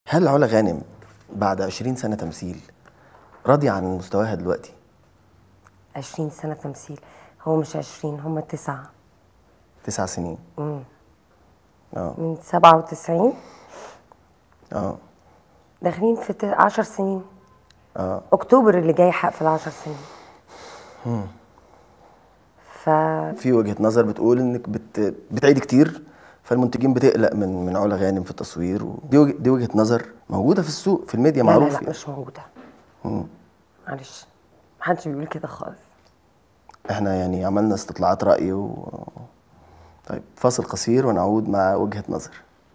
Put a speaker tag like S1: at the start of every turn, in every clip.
S1: هل علا غانم بعد 20 سنة تمثيل راضية عن مستواها دلوقتي؟
S2: 20 سنة تمثيل هو مش 20 هم تسعة
S1: تسع سنين اه
S2: من 97
S1: اه
S2: داخلين في ت- 10 سنين
S1: اه
S2: اكتوبر اللي جاي هقفل 10 سنين ف
S1: في وجهة نظر بتقول انك بت... بتعيدي كتير فالمنتجين بتقلق من من علا غانم في التصوير ودي وجه... دي وجهة نظر موجودة في السوق في الميديا
S2: لا لا
S1: معروف
S2: لا
S1: يعني.
S2: مش موجودة معلش محدش بيقول كده خالص
S1: احنا يعني عملنا استطلاعات رأي و... طيب فاصل قصير ونعود مع وجهة نظر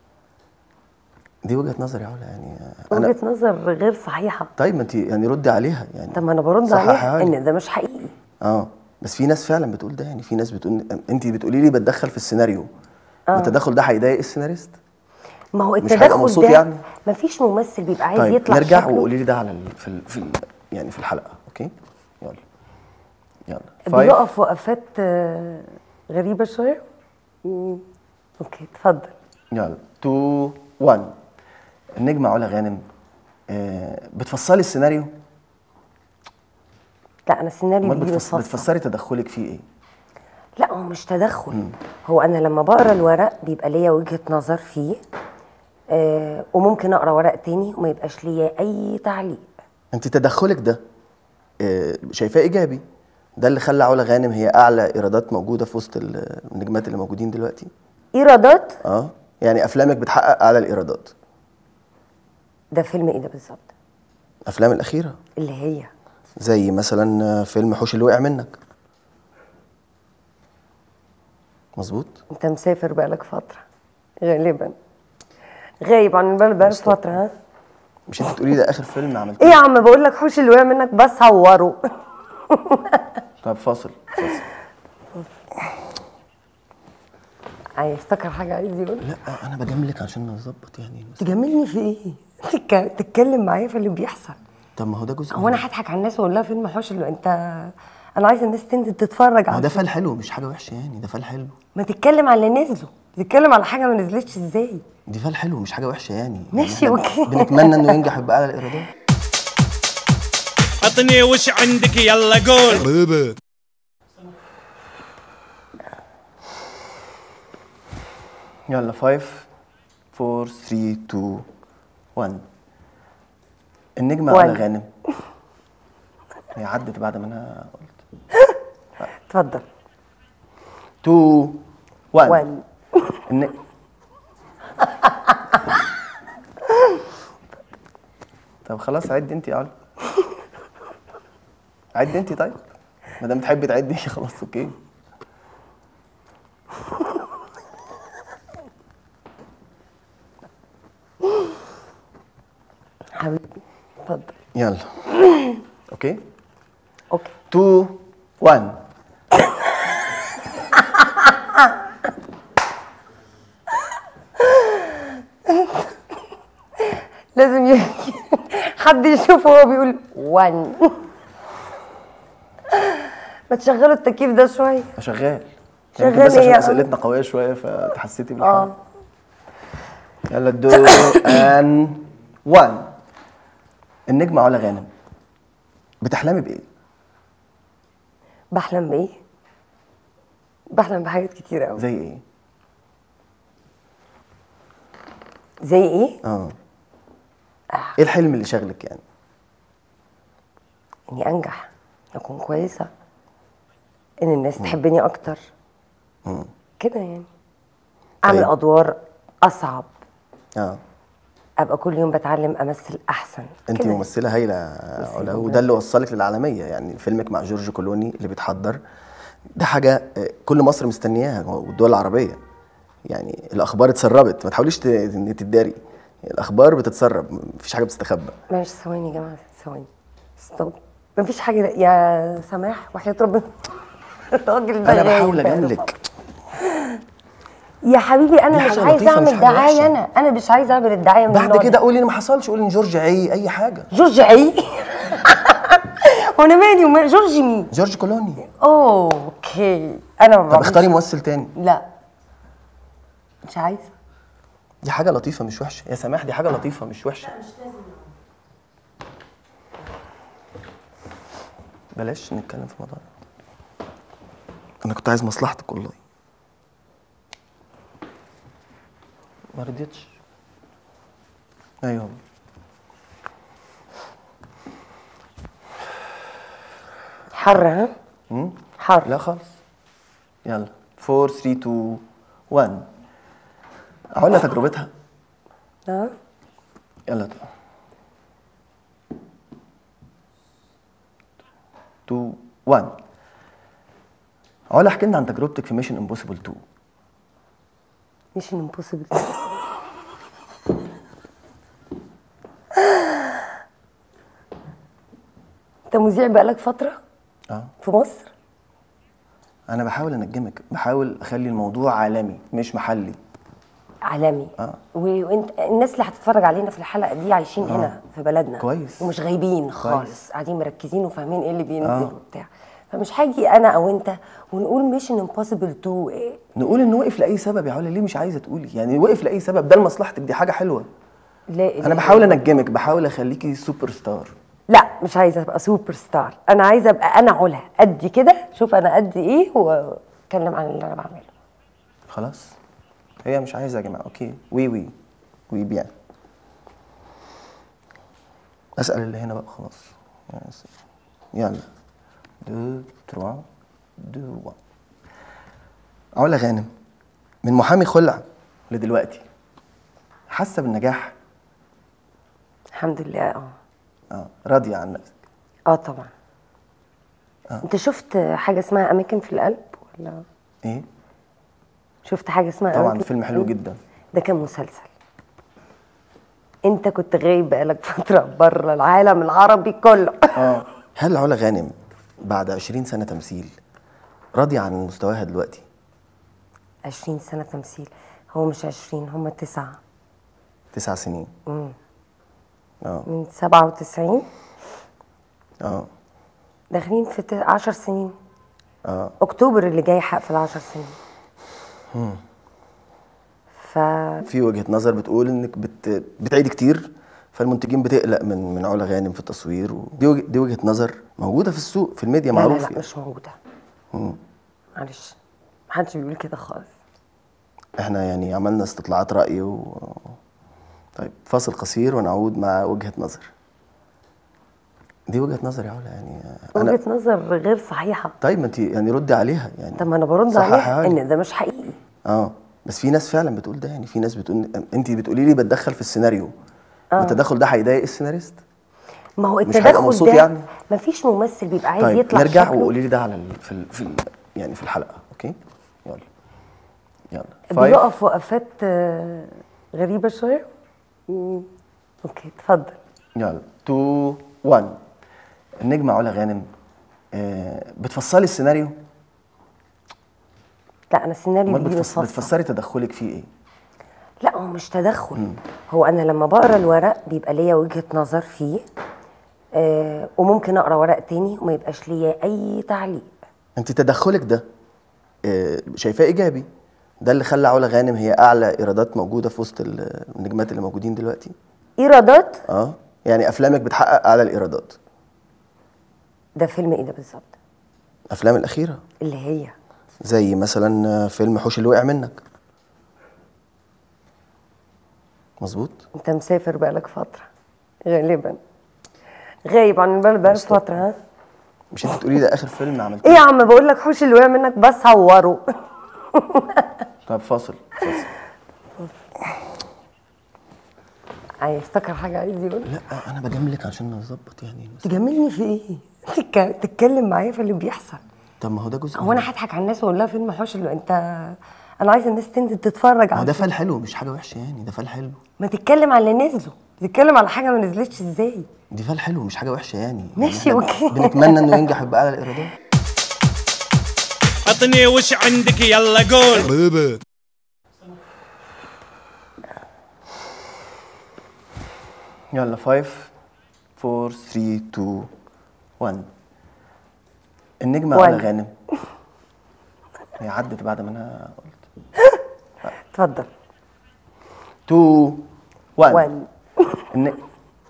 S1: دي وجهة نظر يا علا يعني انا
S2: وجهة نظر غير صحيحة
S1: طيب ما انت يعني ردي عليها يعني
S2: طب ما انا برد
S1: صححها
S2: عليها
S1: لي.
S2: ان ده مش حقيقي
S1: اه بس في ناس فعلا بتقول ده يعني في ناس بتقول انت بتقولي لي بتدخل في السيناريو التدخل ده هيضايق السيناريست
S2: ما هو
S1: مش هيبقى
S2: التدخل
S1: مبسوط
S2: ده
S1: يعني؟
S2: مفيش ممثل بيبقى عايز
S1: طيب
S2: يطلع
S1: نرجع
S2: شكله
S1: وقولي لي ده على ال... في ال... في ال... يعني في الحلقه اوكي يلا يلا Five.
S2: بيقف وقفات آه، غريبة شوية مم. اوكي اتفضل
S1: يلا 2 1 النجمه علا غانم آه بتفصلي السيناريو
S2: لا انا السيناريو
S1: امال
S2: بيجي
S1: بتفص...
S2: متفصل
S1: بتفسري تدخلك فيه ايه
S2: لا هو مش تدخل هو انا لما بقرا الورق بيبقى ليا وجهه نظر فيه آه وممكن اقرا ورق تاني وما يبقاش ليا اي تعليق
S1: انت تدخلك ده آه شايفاه ايجابي ده اللي خلى علا غانم هي اعلى ايرادات موجوده في وسط ال- النجمات اللي موجودين دلوقتي
S2: ايرادات
S1: اه يعني افلامك بتحقق اعلى الايرادات
S2: ده فيلم ايه ده بالظبط
S1: الافلام الاخيره
S2: اللي هي
S1: زي مثلا فيلم حوش اللي وقع منك مظبوط
S2: انت مسافر بقالك فتره غالبا غايب عن البلد بقالك فتره ها
S1: مش انت تقولي ده اخر فيلم عملتيه
S2: ايه يا عم بقول لك حوش اللي وقع منك بصوره
S1: طب فاصل فاصل
S2: عايز افتكر حاجه عايز يقول
S1: لا انا بجاملك عشان نظبط يعني
S2: تجاملني في ايه تك- تتكلم معايا في اللي بيحصل
S1: طب ما هو ده جزء
S2: هو
S1: من-
S2: انا هضحك على الناس واقول لها فيلم حوش اللي انت انا عايزه الناس تنزل تتفرج
S1: ما هو
S2: على
S1: ده
S2: الفيلم.
S1: فال حلو مش حاجه وحشه يعني ده فال حلو
S2: ما تتكلم على اللي نزلوا تتكلم على حاجه ما نزلتش ازاي
S1: دي فال حلو مش حاجه وحشه يعني
S2: ماشي،
S1: يعني إحنا
S2: أوكي.
S1: بنتمنى انه ينجح ويبقى اعلى الايرادات
S3: عطني وش عندك يلا قول
S1: يلا 5 4 3 2 1 النجمه
S2: One.
S1: على غانم هي عدت بعد ما انا قلت
S2: اتفضل
S1: 2 1
S2: وان
S1: الن... طب خلاص عدي انت يا علي عدي انت طيب ما دام بتحبي تعدي خلاص اوكي
S2: حبيبي اتفضل
S1: يلا اوكي
S2: اوكي
S1: 2 1
S2: لازم ي... حد يشوفه وهو بيقول وان ما تشغلوا التكييف ده شويه
S1: شغال
S2: شغال
S1: يمكن بس
S2: إيه
S1: عشان
S2: يا
S1: اسئلتنا قويه شويه فتحسيتي بالحاجه
S2: اه
S1: يلا دو ان 1 النجمه علا غانم بتحلمي بايه؟
S2: بحلم بايه بحلم بحاجات كتير قوي
S1: زي ايه؟
S2: زي ايه
S1: اه ايه الحلم اللي شاغلك يعني؟
S2: اني انجح اكون كويسه ان الناس تحبني اكتر كده يعني اعمل
S1: طيب.
S2: ادوار اصعب
S1: اه
S2: ابقى كل يوم بتعلم امثل احسن
S1: انت
S2: كده.
S1: ممثله هايله علا وده اللي وصلك للعالميه يعني فيلمك مع جورج كولوني اللي بيتحضر ده حاجه آه، كل مصر مستنياها والدول العربيه يعني الاخبار اتسربت ما تحاوليش ت- إن تداري الاخبار بتتسرب مفيش حاجه بتستخبى
S2: معلش ثواني يا جماعه ثواني ستوب مفيش حاجه يا سماح وحياه ربنا الراجل ده
S1: انا
S2: غايب
S1: بحاول
S2: بقاله
S1: اجاملك
S2: يا حبيبي انا
S1: دي
S2: مش
S1: حاجة
S2: عايزه
S1: لطيفة، مش
S2: اعمل
S1: حاجة
S2: دعايه
S1: وحشة.
S2: انا انا مش عايزه اعمل الدعايه من
S1: بعد
S2: النوع
S1: كده
S2: ده.
S1: قولي ان ما حصلش قولي ان جورج عي اي حاجه
S2: جورج عي وانا مالي ومال جورج مين
S1: جورج كولوني
S2: اوكي انا ما
S1: طب
S2: بعملش-
S1: اختاري ممثل تاني
S2: لا مش عايزه
S1: دي حاجه لطيفه مش وحشه يا سماح دي حاجه لطيفه مش وحشه بلاش نتكلم في الموضوع ده انا كنت عايز مصلحتك والله ما رضيتش ايوه
S2: حر ها
S1: مم؟
S2: حر
S1: لا خالص يلا 4 3 2 1 اقول لها تجربتها
S2: اه
S1: يلا 2 1 علا احكي لنا عن تجربتك في ميشن امبوسيبل 2
S2: مش امبوسيبل انت مذيع بقالك فتره
S1: اه
S2: في مصر
S1: انا بحاول انجمك بحاول اخلي الموضوع عالمي مش محلي
S2: عالمي
S1: آه.
S2: و- وانت الناس اللي هتتفرج علينا في الحلقه دي عايشين
S1: آه.
S2: هنا في بلدنا
S1: كويس.
S2: ومش غايبين
S1: كويس.
S2: خالص قاعدين مركزين وفاهمين ايه اللي بينزل
S1: آه.
S2: وبتاع فمش هاجي انا او انت ونقول ميشن امبوسيبل 2 ايه
S1: نقول انه وقف لاي سبب يا علا ليه مش عايزه تقولي يعني وقف لاي سبب ده لمصلحتك دي حاجه حلوه
S2: لا
S1: انا بحاول انجمك بحاول اخليكي سوبر ستار
S2: لا مش عايزه ابقى سوبر ستار انا عايزه ابقى انا علا قد كده شوف انا قد ايه واتكلم عن اللي انا بعمله
S1: خلاص هي مش عايزه يا جماعه اوكي وي وي وي بيان اسال اللي هنا بقى خلاص يس. يلا دو تروا دو وان علا غانم من محامي خلع لدلوقتي حاسه بالنجاح
S2: الحمد لله اه
S1: اه راضيه عن نفسك
S2: اه طبعا انت شفت حاجه اسمها اماكن في القلب ولا
S1: ايه
S2: شفت حاجه اسمها
S1: طبعا
S2: أماكن في
S1: فيلم حلو
S2: القلب؟
S1: جدا
S2: ده كان مسلسل انت كنت غايب بقالك فتره بره العالم العربي كله
S1: اه هل علا غانم بعد 20 سنه تمثيل راضيه عن مستواها دلوقتي
S2: 20 سنه تمثيل هو مش 20 هم تسعة
S1: تسع سنين اه
S2: من 97
S1: اه
S2: داخلين في 10 سنين
S1: اه
S2: اكتوبر اللي جاي هقفل 10 سنين ف
S1: في وجهه نظر بتقول انك بت... بتعيدي كتير فالمنتجين بتقلق من من علا غانم في التصوير و... دي وجه... دي وجهه نظر موجوده في السوق في الميديا
S2: لا لا
S1: معروف
S2: لا
S1: يعني.
S2: مش موجوده معلش محدش بيقول كده خالص
S1: احنا يعني عملنا استطلاعات راي و... طيب فاصل قصير ونعود مع وجهه نظر دي وجهه نظر يا علا يعني انا
S2: وجهه نظر غير صحيحه
S1: طيب ما انت يعني ردي عليها يعني
S2: طب ما انا برد
S1: صححها
S2: عليها
S1: لي.
S2: ان ده مش حقيقي
S1: اه بس في ناس فعلا بتقول ده يعني في ناس بتقول انت بتقولي لي بتدخل في السيناريو آه. التدخل ده هيضايق السيناريست
S2: ما هو
S1: مش هيبقى
S2: التدخل
S1: مبسوط
S2: ده
S1: يعني؟
S2: ما فيش ممثل بيبقى عايز
S1: طيب
S2: يطلع
S1: نرجع
S2: شكله
S1: وقولي لي ده على ال... في ال... في ال... يعني في الحلقه اوكي يلا يلا Five.
S2: بيقف وقفات آه، غريبه شويه مم. اوكي اتفضل
S1: يلا 2 1 النجمه علا غانم آه بتفصلي السيناريو
S2: لا انا السيناريو
S1: امال
S2: بيجي
S1: بتفص...
S2: متفصل
S1: بتفسري تدخلك فيه ايه
S2: لا هو مش تدخل هو انا لما بقرا الورق بيبقى ليا وجهه نظر فيه آه وممكن اقرا ورق تاني وما يبقاش ليا اي تعليق
S1: انت تدخلك ده آه شايفاه ايجابي ده اللي خلى علا غانم هي اعلى ايرادات موجوده في وسط ال- النجمات اللي موجودين دلوقتي
S2: ايرادات
S1: اه يعني افلامك بتحقق اعلى الايرادات
S2: ده فيلم ايه ده بالظبط
S1: افلام الاخيره
S2: اللي هي
S1: زي مثلا فيلم حوش اللي وقع منك مظبوط
S2: انت مسافر بقالك فتره غالبا غايب عن البلد بقالك فتره ها
S1: مش انت تقولي ده اخر فيلم عملته
S2: ايه يا عم بقول لك حوش اللي وقع منك بصوره
S1: طب فاصل فاصل
S2: عايز افتكر حاجه عايز يقول
S1: لا انا بجاملك عشان نظبط يعني
S2: تجاملني في ايه تك- تتكلم معايا في اللي بيحصل
S1: طب ما هو ده جزء
S2: هو انا
S1: من-
S2: هضحك على الناس واقول لها فيلم حوش اللي انت انا عايزه الناس تنزل تتفرج
S1: ما هو
S2: على
S1: ده فال حلو مش حاجه وحشه يعني ده فال حلو
S2: ما تتكلم على اللي نزلوا تتكلم على حاجه ما نزلتش ازاي
S1: دي فال حلو مش حاجه وحشه يعني
S2: ماشي،
S1: يعني إحنا
S2: أوكي.
S1: بنتمنى انه ينجح يبقى اعلى الايرادات
S3: عطني وش عندك يلا قول
S1: يلا 5 4 3 2 1 النجمه
S2: One.
S1: على غانم هي عدت بعد ما انا قلت
S2: اتفضل
S1: 2 1
S2: 1
S1: إن...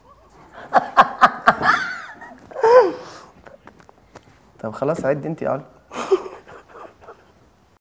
S1: طب خلاص عد انت يا علي